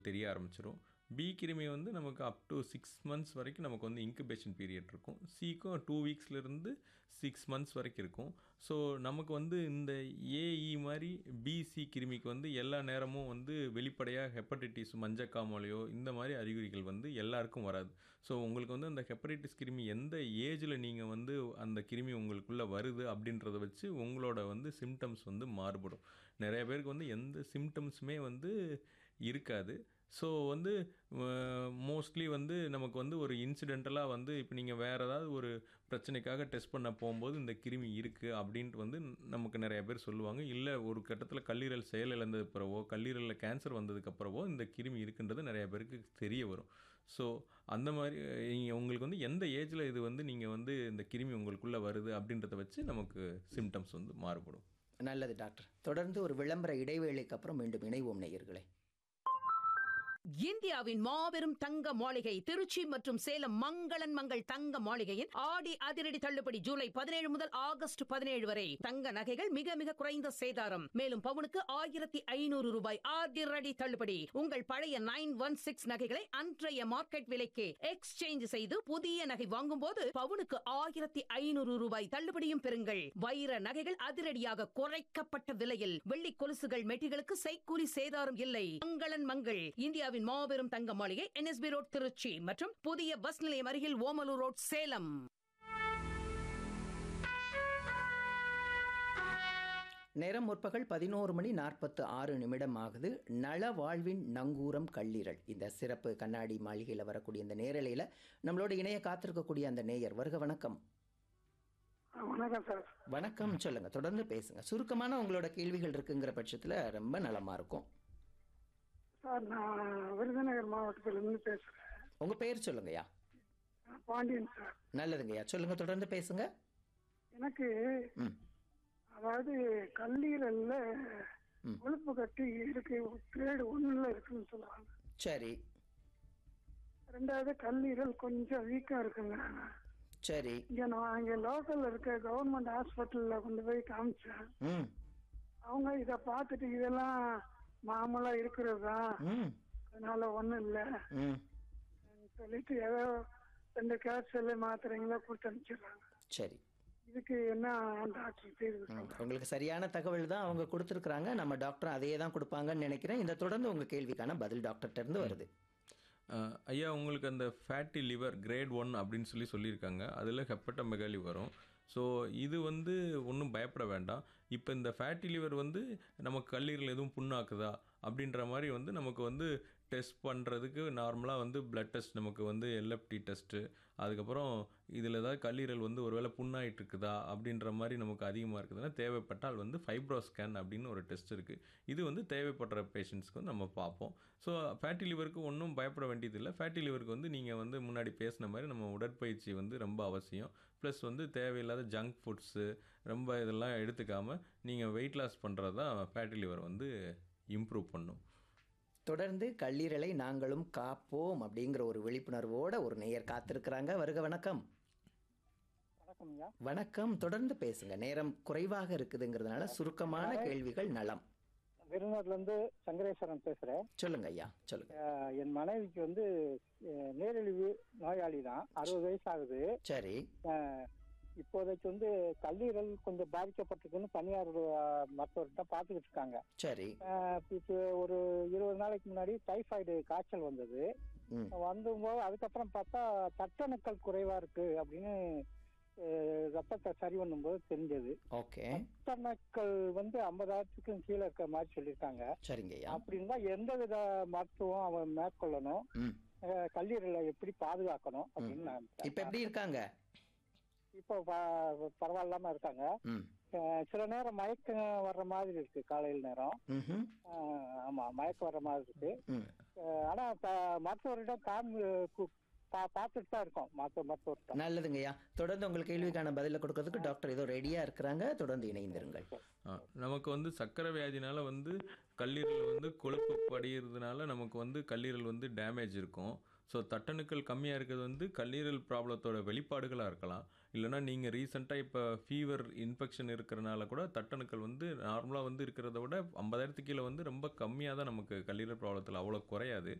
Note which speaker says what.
Speaker 1: தெரிய ஆரம்பிச்சிரும் பி கிருமி வந்து நமக்கு அப் டு சிக்ஸ் மந்த்ஸ் வரைக்கும் நமக்கு வந்து இன்குபேஷன் பீரியட் இருக்கும் சிக்கும் டூ வீக்ஸ்லேருந்து சிக்ஸ் மந்த்ஸ் வரைக்கும் இருக்கும் ஸோ நமக்கு வந்து இந்த ஏஇ மாதிரி பிசி கிருமிக்கு வந்து எல்லா நேரமும் வந்து வெளிப்படையாக ஹெப்படைட்டிஸ் மஞ்சக்காமலையோ இந்த மாதிரி அறிகுறிகள் வந்து எல்லாருக்கும் வராது ஸோ உங்களுக்கு வந்து அந்த ஹெப்படைட்டிஸ் கிருமி எந்த ஏஜில் நீங்கள் வந்து அந்த கிருமி உங்களுக்குள்ளே வருது அப்படின்றத வச்சு உங்களோட வந்து சிம்டம்ஸ் வந்து மாறுபடும் நிறைய பேருக்கு வந்து எந்த சிம்டம்ஸுமே வந்து இருக்காது ஸோ வந்து மோஸ்ட்லி வந்து நமக்கு வந்து ஒரு இன்சிடென்டலாக வந்து இப்போ நீங்கள் வேறு ஏதாவது ஒரு பிரச்சனைக்காக டெஸ்ட் பண்ண போகும்போது இந்த கிருமி இருக்குது அப்படின்ட்டு வந்து நமக்கு நிறைய பேர் சொல்லுவாங்க இல்லை ஒரு கட்டத்தில் கல்லீரல் செயலிழந்தது பிறவோ கல்லீரலில் கேன்சர் வந்ததுக்கப்புறவோ இந்த கிருமி இருக்குன்றது நிறைய பேருக்கு தெரிய வரும் ஸோ அந்த மாதிரி நீங்க- உங்களுக்கு வந்து எந்த ஏஜில் இது வந்து நீங்கள் வந்து இந்த கிருமி உங்களுக்குள்ளே வருது அப்படின்றத வச்சு நமக்கு சிம்டம்ஸ் வந்து மாறுபடும்
Speaker 2: நல்லது டாக்டர் தொடர்ந்து ஒரு விளம்பர இடைவேளைக்கு அப்புறம் மீண்டும் இணைவோம் நேயர்களே
Speaker 3: இந்தியாவின் மாபெரும் தங்க மாளிகை திருச்சி மற்றும் சேலம் மங்களன் மங்கள் தங்க மாளிகையின் ஆடி அதிரடி தள்ளுபடி ஜூலை பதினேழு முதல் ஆகஸ்ட் பதினேழு வரை தங்க நகைகள் மிக மிக குறைந்த சேதாரம் மேலும் பவுனுக்கு ஆயிரத்தி ஐநூறு ரூபாய் அதிரடி தள்ளுபடி உங்கள் பழைய நைன் ஒன் சிக்ஸ் நகைகளை அன்றைய மார்க்கெட் விலைக்கு எக்ஸ்சேஞ்ச் செய்து புதிய நகை வாங்கும்போது பவுனுக்கு ஆயிரத்தி ஐநூறு ரூபாய் தள்ளுபடியும் பெறுங்கள் வைர நகைகள் அதிரடியாக குறைக்கப்பட்ட விலையில் வெள்ளி கொலுசுகள் மெட்டிகளுக்கு செய்கூலி சேதாரம் இல்லை மங்களன் மங்கள் இந்தியாவின் மாபெரும் தங்க மாளிகை என்எஸ்பி ரோட் திருச்சி மற்றும் புதிய பஸ் நிலையம் அருகில் ஓமலூர் ரோட் சேலம்
Speaker 2: நேரம் முற்பகல் பதினோரு மணி நாற்பத்து ஆறு நிமிடம் ஆகுது நல வாழ்வின் நங்கூரம் கல்லீரல் இந்த சிறப்பு கண்ணாடி மாளிகையில் வரக்கூடிய இந்த நேரலையில் நம்மளோட இணைய காத்திருக்கக்கூடிய அந்த நேயர் வருக வணக்கம்
Speaker 4: ஆ, வணக்கம் சார்
Speaker 2: வணக்கம் சொல்லுங்க தொடர்ந்து பேசுங்க சுருக்கமான உங்களோட கேள்விகள் இருக்குங்கிற பட்சத்தில் ரொம்ப நலமா இருக்கும்
Speaker 4: சார் நான் விருதுநகர் மாவட்டத்திலிருந்து பேசுகிறேன்
Speaker 2: உங்க பேர் சொல்லுங்கய்யா
Speaker 4: பாண்டியன் சார்
Speaker 2: நல்லதுங்கய்யா சொல்லுங்க தொடர்ந்து பேசுங்க
Speaker 4: எனக்கு
Speaker 2: ம்
Speaker 4: அதாவது கல்லீரல்ல
Speaker 2: ம்.
Speaker 4: கொழுப்பு கட்டி இருக்கு கிரேடு ஒண்ணுல இருக்குன்னு சொல்லுவாங்க
Speaker 2: சரி
Speaker 4: ரெண்டாவது கல்லீரல் கொஞ்சம் வீக்கா இருக்குங்க
Speaker 2: சரி
Speaker 4: இங்க நான் இங்க லோக்கல்ல இருக்க கவர்மெண்ட் ஹாஸ்பிட்டல்ல கொண்டு போய் காமிச்சேன்
Speaker 2: ம்
Speaker 4: அவங்க இத பார்த்துட்டு இதெல்லாம் மாமூலா இருக்கிறது தான்
Speaker 2: ம்
Speaker 4: அதனால ஒண்ணும் இல்ல
Speaker 2: ம்
Speaker 4: சொல்லிட்டு ஏதோ ரெண்டு கேப்சல் மாத்திரைங்களா கொடுத்து அனுப்பிச்சிடுறாங்க
Speaker 2: சரி
Speaker 4: இதுக்கு என்ன டாக்டர் தீர்வு
Speaker 2: ம், உங்களுக்கு சரியான தகவல் தான் அவங்க கொடுத்துருக்குறாங்க நம்ம டாக்டர் அதையே தான் கொடுப்பாங்கன்னு நினைக்கிறேன் இந்த தொடர்ந்து உங்க கேள்விக்கான பதில் டாக்டர்கிட்ட இருந்து வருது
Speaker 1: அஹ், ஐயா உங்களுக்கு அந்த ஃபேட்டி லிவர் கிரேட் ஒன் அப்படின்னு சொல்லி சொல்லியிருக்காங்க அதில் ஹெப்பட்டமெகாலி வரும் ஸோ இது வந்து ஒன்றும் பயப்பட வேண்டாம் இப்போ இந்த ஃபேட்டி லிவர் வந்து நமக்கு கல்லீரல் எதுவும் புண்ணாக்குதா அப்படின்ற மாதிரி வந்து நமக்கு வந்து டெஸ்ட் பண்ணுறதுக்கு நார்மலாக வந்து பிளட் டெஸ்ட் நமக்கு வந்து எல்எஃப்டி டெஸ்ட்டு அதுக்கப்புறம் இதில் ஏதாவது கல்லீரல் வந்து ஒருவேளை புண்ணாயிட்டு இருக்குதா அப்படின்ற மாதிரி நமக்கு அதிகமாக இருக்குதுன்னா தேவைப்பட்டால் வந்து ஃபைப்ரோ ஸ்கேன் அப்படின்னு ஒரு டெஸ்ட் இருக்குது இது வந்து தேவைப்படுற பேஷண்ட்ஸ்க்கு வந்து நம்ம பார்ப்போம் ஸோ ஃபேட்டி லிவருக்கு ஒன்றும் பயப்பட வேண்டியதில்லை ஃபேட்டி லிவருக்கு வந்து நீங்கள் வந்து முன்னாடி பேசின மாதிரி நம்ம உடற்பயிற்சி வந்து ரொம்ப அவசியம் ப்ளஸ் வந்து தேவையில்லாத ஜங்க் ஃபுட்ஸு ரொம்ப இதெல்லாம் எடுத்துக்காமல் நீங்கள் வெயிட் லாஸ் பண்ணுறது தான் ஃபேட்டி லிவர் வந்து இம்ப்ரூவ் பண்ணும்
Speaker 2: தொடர்ந்து கல்லீரலை நாங்களும் காப்போம் அப்படிங்கிற ஒரு விழிப்புணர்வோட ஒரு நேயர் காத்திருக்கிறாங்க வருக வணக்கம்
Speaker 4: வணக்கம் ஐயா
Speaker 2: வணக்கம் தொடர்ந்து பேசுங்க நேரம் குறைவாக இருக்குதுங்கிறதுனால சுருக்கமான கேள்விகள் நலம்
Speaker 4: விருதுநகர்ல இருந்து சங்கரேஸ்வரன் பேசுறேன்
Speaker 2: சொல்லுங்க ஐயா சொல்லுங்க
Speaker 4: அஹ் என் மனைவிக்கு வந்து அஹ், நீரிழிவு நோயாளி தான் அறுபது வயசு ஆகுது
Speaker 2: சரி
Speaker 4: அஹ், இப்போதைக்கு வந்து கல்லீரல் கொஞ்சம் பாதிக்கப்பட்டிருக்குன்னு தனியார் அஹ், மருத்துவர்கிட்ட பார்த்துக்கிட்டு இருக்காங்க
Speaker 2: சரி
Speaker 4: அஹ், இப்போ ஒரு இருபது நாளைக்கு முன்னாடி டைஃபாய்டு காய்ச்சல் வந்தது
Speaker 2: ம்
Speaker 4: வந்தபோது அதுக்கப்புறம் பார்த்தா தட்டணுக்கள் குறைவா இருக்கு அப்படின்னு அஹ், ரத்தத்தை சரி பண்ணும்போது தெரிஞ்சது
Speaker 2: ஓகே
Speaker 4: தட்டணுக்கள் வந்து ஐம்பதாயிரத்துக்கும் கீழே இருக்க மாதிரி சொல்லியிருக்காங்க
Speaker 2: சரிங்க ஐயா
Speaker 4: அப்படின்னா எந்த வித மருத்துவம் அவன் மேற்கொள்ளணும்
Speaker 2: ம்
Speaker 4: அஹ், கல்லீரலை எப்படி பாதுகாக்கணும் அப்படின்னு நான்
Speaker 2: இப்ப எப்படி இருக்காங்க
Speaker 4: இப்போ ப- பரவாயில்லாம இருக்காங்க
Speaker 2: ம்
Speaker 4: அஹ், சில நேரம் மயக்கம் வர்ற மாதிரி இருக்கு காலையில் நேரம்
Speaker 2: ம்ஹும்.
Speaker 4: அஹ், ஆமா மயக்கம் வர்ற மாதிரி இருக்கு
Speaker 2: ம்
Speaker 4: அஹ், ஆனா ப- மருத்துவரிடம் காமி கு- பா- பார்த்துட்டு தான் இருக்கோம் மருத்துவ மருத்துவர்கிட்ட
Speaker 2: நல்லதுங்கய்யா தொடர்ந்து உங்கள் கேள்விக்கான பதிலை கொடுக்கறதுக்கு டாக்டர் ஏதோ ரெடியா இருக்கிறாங்க தொடர்ந்து இணைந்திருங்கள்
Speaker 1: ஆ, நமக்கு வந்து சர்க்கரை வியாதினால வந்து கல்லீரல் வந்து கொழுப்பு படிகிறதுனால நமக்கு வந்து கல்லீரல் வந்து டேமேஜ் இருக்கும் ஸோ தட்டணுக்கள் கம்மியாக இருக்கிறது வந்து கல்லீரல் ப்ராப்ளத்தோட வெளிப்பாடுகளாக இருக்கலாம் இல்லைனா நீங்கள் ரீசெண்டாக இப்போ ஃபீவர் இன்ஃபெக்ஷன் இருக்கிறனால கூட தட்டணுக்கள் வந்து நார்மலாக வந்து இருக்கிறத விட ஐம்பதாயிரத்துக்கு கீழே வந்து ரொம்ப கம்மியாக தான் நமக்கு கல்லீரல் ப்ராப்ளத்தில் அவ்வளோ குறையாது